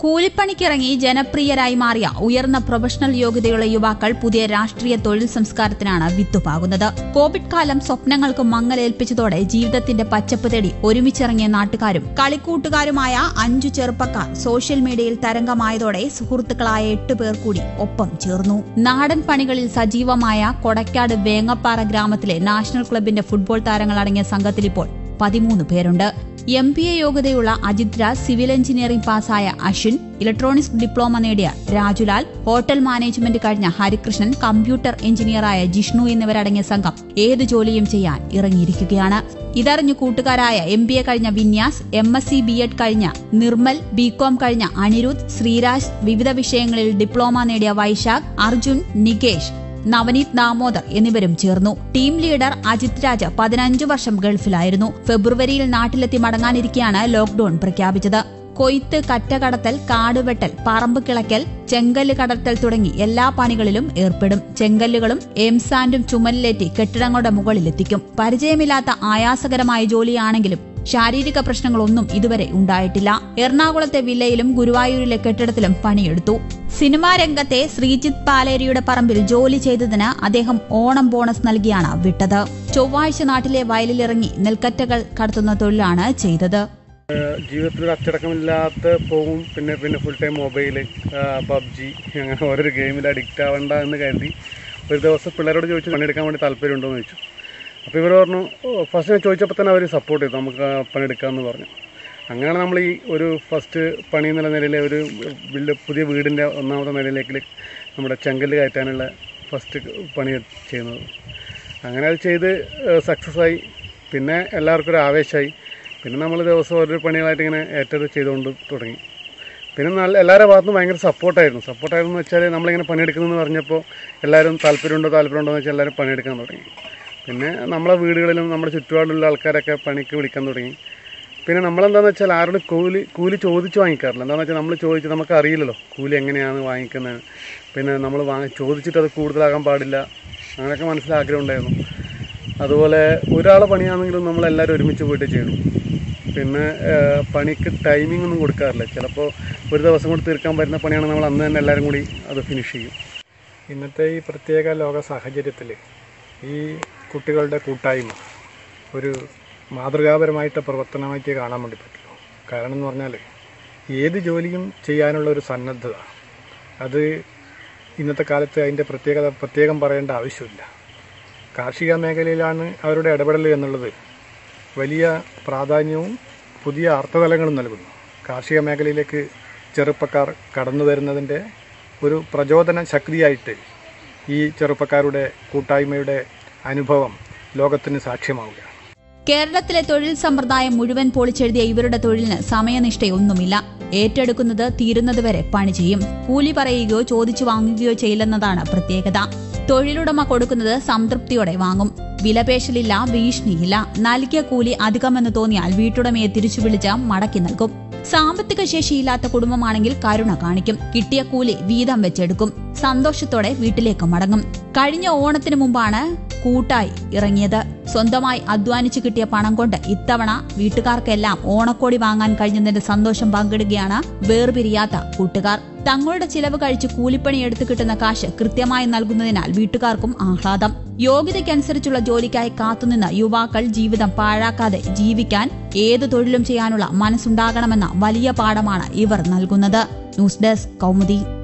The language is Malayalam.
കൂലിപ്പണിക്കിറങ്ങി ജനപ്രിയരായി മാറിയ ഉയർന്ന പ്രൊഫഷണൽ യോഗ്യതയുള്ള യുവാക്കൾ പുതിയ രാഷ്ട്രീയ തൊഴിൽ സംസ്കാരത്തിനാണ് വിത്തുപാകുന്നത് കോവിഡ് കാലം സ്വപ്നങ്ങൾക്ക് മങ്ങലേൽപ്പിച്ചതോടെ ജീവിതത്തിന്റെ പച്ചപ്പ് തേടി ഒരുമിച്ചിറങ്ങിയ നാട്ടുകാരും കളിക്കൂട്ടുകാരുമായ അഞ്ചു ചെറുപ്പക്കാർ സോഷ്യൽ മീഡിയയിൽ തരംഗമായതോടെ സുഹൃത്തുക്കളായ എട്ട് പേർ കൂടി ഒപ്പം ചേർന്നു നാടൻ പണികളിൽ സജീവമായ കൊടക്കാട് വേങ്ങപ്പാറ ഗ്രാമത്തിലെ നാഷണൽ ക്ലബിന്റെ ഫുട്ബോൾ താരങ്ങളടങ്ങിയ സംഘത്തിൽ ഇപ്പോൾ പതിമൂന്ന് പേരുണ്ട് എം പി എ യോഗ്യതയുള്ള അജിത് രാജ് സിവിൽ എഞ്ചിനീയറിംഗ് പാസ്സായ അശ്വിൻ ഇലക്ട്രോണിക്സ് ഡിപ്ലോമ നേടിയ രാജുലാൽ ഹോട്ടൽ മാനേജ്മെന്റ് കഴിഞ്ഞ ഹരികൃഷ്ണൻ കമ്പ്യൂട്ടർ എഞ്ചിനീയറായ ജിഷ്ണു എന്നിവരടങ്ങിയ സംഘം ഏത് ജോലിയും ചെയ്യാൻ ഇറങ്ങിയിരിക്കുകയാണ് ഇതറിഞ്ഞു കൂട്ടുകാരായ എം ബി എ കഴിഞ്ഞ Vinyas M S C B Ed കഴിഞ്ഞ നിർമ്മൽ ബികോം കഴിഞ്ഞ അനിരുദ്ധ് ശ്രീരാജ് വിവിധ വിഷയങ്ങളിൽ ഡിപ്ലോമ നേടിയ വൈശാഖ് അർജുൻ നികേഷ് നവനീത് ദാമോദർ എന്നിവരും ചേർന്നു ടീം ലീഡർ അജിത് രാജ് പതിനഞ്ചു വർഷം ഗൾഫിലായിരുന്നു ഫെബ്രുവരിയിൽ നാട്ടിലെത്തി മടങ്ങാനിരിക്കെയാണ് ലോക്ഡൌൺ പ്രഖ്യാപിച്ചത് കൊയ്ത്ത് കറ്റകടത്തൽ കാടുവെട്ടൽ പറമ്പ് കിളക്കൽ ചെങ്കല്ല് കടത്തൽ തുടങ്ങി എല്ലാ പണികളിലും ഏർപ്പെടും ചെങ്കല്ലുകളും എംസാൻഡും ചുമലിലേറ്റി കെട്ടിടങ്ങളുടെ മുകളിലെത്തിക്കും പരിചയമില്ലാത്ത ആയാസകരമായ ജോലിയാണെങ്കിലും ശാരീരിക പ്രശ്നങ്ങളൊന്നും ഇതുവരെ ഉണ്ടായിട്ടില്ല എറണാകുളത്തെ വില്ലയിലും ഗുരുവായൂരിലെ കെട്ടിടത്തിലും പണിയെടുത്തു സിനിമാ രംഗത്തെ ശ്രീജിത്ത് പാലേരിയുടെ പറമ്പിൽ ജോലി ചെയ്തതിന് അദ്ദേഹം ഓണം ബോണസ് നൽകിയാണ് വിട്ടത് ചൊവ്വാഴ്ച നാട്ടിലെ വയലിലിറങ്ങി നെൽക്കറ്റകൾ കടത്തുന്ന തൊഴിലാണ് ചെയ്തത് ജീവിതത്തിൽ ഒരു അച്ചടക്കമില്ലാത്ത പോകും പിന്നെ പിന്നെ ഫുൾ ടൈം മൊബൈൽ പബ്ജി അങ്ങനെ ഓരോരോ ഗെയിമിൽ അഡിക്റ്റ് ആവണ്ട എന്ന് കരുതി ഒരു ദിവസം പിള്ളേരോട് ചോദിച്ചു പണിയെടുക്കാൻ വേണ്ടി താല്പര്യമുണ്ടോ എന്ന് ചോദിച്ചു അപ്പോൾ ഇവർ പറഞ്ഞു ഫസ്റ്റ് ഞാൻ ചോദിച്ചപ്പോൾ തന്നെ അവർ സപ്പോർട്ട് ചെയ്തു നമുക്ക് പണിയെടുക്കാമെന്ന് പറഞ്ഞു അങ്ങനെയാണ് നമ്മൾ ഈ ഒരു ഫസ്റ്റ് പണി എന്നുള്ള നിലയിൽ ഒരു വലിയ പുതിയ വീടിൻ്റെ ഒന്നാമത്തെ നിലയിലേക്ക് നമ്മുടെ ചെങ്കല്ല് കയറ്റാനുള്ള ഫസ്റ്റ് പണി ചെയ്യുന്നത് അങ്ങനെ അത് ചെയ്ത് സക്സസ് ആയി പിന്നെ എല്ലാവർക്കും ഒരു ആവേശമായി പിന്നെ നമ്മൾ ദിവസം ഓരോ പണികളായിട്ട് ഇങ്ങനെ ഏറ്റെടുത്ത് ചെയ്തുകൊണ്ട് തുടങ്ങി പിന്നെ നല്ല എല്ലാവരുടെ ഭാഗത്തുനിന്ന് ഭയങ്കര സപ്പോർട്ടായിരുന്നു സപ്പോർട്ടായിരുന്നു വെച്ചാൽ നമ്മളിങ്ങനെ പണിയെടുക്കുന്നതെന്ന് പറഞ്ഞപ്പോൾ എല്ലാവരും താല്പര്യമുണ്ടോ താല്പര്യമുണ്ടോ എന്ന് വെച്ചാൽ എല്ലാവരും പണിയെടുക്കാൻ തുടങ്ങി പിന്നെ നമ്മളെ വീടുകളിലും നമ്മുടെ ചുറ്റുപാടുള്ള ആൾക്കാരൊക്കെ പണിക്ക് വിളിക്കാൻ തുടങ്ങി പിന്നെ നമ്മളെന്താണെന്ന് വെച്ചാൽ ആരോടും കൂലി കൂലി ചോദിച്ച് വാങ്ങിക്കാറില്ല എന്താണെന്ന് വെച്ചാൽ നമ്മൾ ചോദിച്ച് നമുക്ക് അറിയില്ലല്ലോ കൂലി എങ്ങനെയാണ് വാങ്ങിക്കുന്നത് പിന്നെ നമ്മൾ വാങ്ങി ചോദിച്ചിട്ട് അത് കൂടുതലാകാൻ പാടില്ല അങ്ങനെയൊക്കെ മനസ്സിൽ ആഗ്രഹം ഉണ്ടായിരുന്നു അതുപോലെ ഒരാളെ പണിയാണെങ്കിലും നമ്മളെല്ലാവരും ഒരുമിച്ച് പോയിട്ട് ചെയ്യണം പിന്നെ ഏഹ്, പണിക്ക് ടൈമിംഗ് ഒന്നും കൊടുക്കാറില്ല ചിലപ്പോൾ ഒരു ദിവസം കൊണ്ട് തീർക്കാൻ പറ്റുന്ന പണിയാണെങ്കിൽ നമ്മൾ അന്ന് തന്നെ എല്ലാവരും കൂടി അത് ഫിനിഷ് ചെയ്യും ഇന്നത്തെ ഈ പ്രത്യേക ലോക സാഹചര്യത്തിൽ ഈ കുട്ടികളുടെ കൂട്ടായ്മ ഒരു മാതൃകാപരമായിട്ട് പ്രവർത്തനമായിട്ട് കാണാൻ വേണ്ടി പറ്റുള്ളൂ കാരണം എന്ന് പറഞ്ഞാൽ ഏത് ജോലിയും ചെയ്യാനുള്ള ഒരു സന്നദ്ധത അത് ഇന്നത്തെ കാലത്ത് അതിൻ്റെ പ്രത്യേകത പ്രത്യേകം പറയേണ്ട ആവശ്യമില്ല കാർഷിക മേഖലയിലാണ് അവരുടെ ഇടപെടൽ എന്നുള്ളത് വലിയ പ്രാധാന്യവും പുതിയ അർത്ഥതലങ്ങളും നൽകുന്നു കാർഷിക മേഖലയിലേക്ക് ചെറുപ്പക്കാർ കടന്നു വരുന്നതിൻ്റെ ഒരു പ്രചോദന ശക്തിയായിട്ട് ഈ ചെറുപ്പക്കാരുടെ കൂട്ടായ്മയുടെ അനുഭവം ലോകത്തിന് സാക്ഷ്യമാവുകയാണ് കേരളത്തിലെ തൊഴിൽ സമ്പ്രദായം മുഴുവൻ പൊളിച്ചെഴുതിയ ഇവരുടെ തൊഴിലിന് സമയനിഷ്ഠയൊന്നുമില്ല ഏറ്റെടുക്കുന്നത് തീരുന്നതുവരെ പണി ചെയ്യും കൂലി പറയുകയോ ചോദിച്ചു വാങ്ങുകയോ ചെയ്യില്ലെന്നതാണ് പ്രത്യേകത തൊഴിലുടമ കൊടുക്കുന്നത് സംതൃപ്തിയോടെ വാങ്ങും വിലപേശലില്ല ഭീഷണിയില്ല നൽകിയ കൂലി അധികമെന്ന് തോന്നിയാൽ വീട്ടുടമയെ തിരിച്ചു വിളിച്ച് മടക്കി നൽകും സാമ്പത്തിക ശേഷിയില്ലാത്ത കുടുംബമാണെങ്കിൽ കരുണ കാണിക്കും കിട്ടിയ കൂലി വീതം വെച്ചെടുക്കും സന്തോഷത്തോടെ വീട്ടിലേക്ക് മടങ്ങും കഴിഞ്ഞ ഓണത്തിന് മുമ്പാണ് കൂട്ടായി ഇറങ്ങിയത് സ്വന്തമായി അധ്വാനിച്ചു കിട്ടിയ പണം കൊണ്ട് ഇത്തവണ വീട്ടുകാർക്കെല്ലാം ഓണക്കോടി വാങ്ങാൻ കഴിഞ്ഞതിന്റെ സന്തോഷം പങ്കിടുകയാണ് വേർപിരിയാത്ത കൂട്ടുകാർ തങ്ങളുടെ ചിലവ് കഴിച്ച് കൂലിപ്പണി എടുത്തു കിട്ടുന്ന കാശ് കൃത്യമായി നൽകുന്നതിനാൽ വീട്ടുകാർക്കും ആഹ്ലാദം യോഗ്യതയ്ക്കനുസരിച്ചുള്ള ജോലിക്കായി കാത്തുനിന്ന യുവാക്കൾ ജീവിതം പാഴാക്കാതെ ജീവിക്കാൻ ഏത് തൊഴിലും ചെയ്യാനുള്ള മനസ്സുണ്ടാകണമെന്ന വലിയ പാഠമാണ് ഇവർ നൽകുന്നത് ന്യൂസ് ഡെസ്ക് കൗമുദി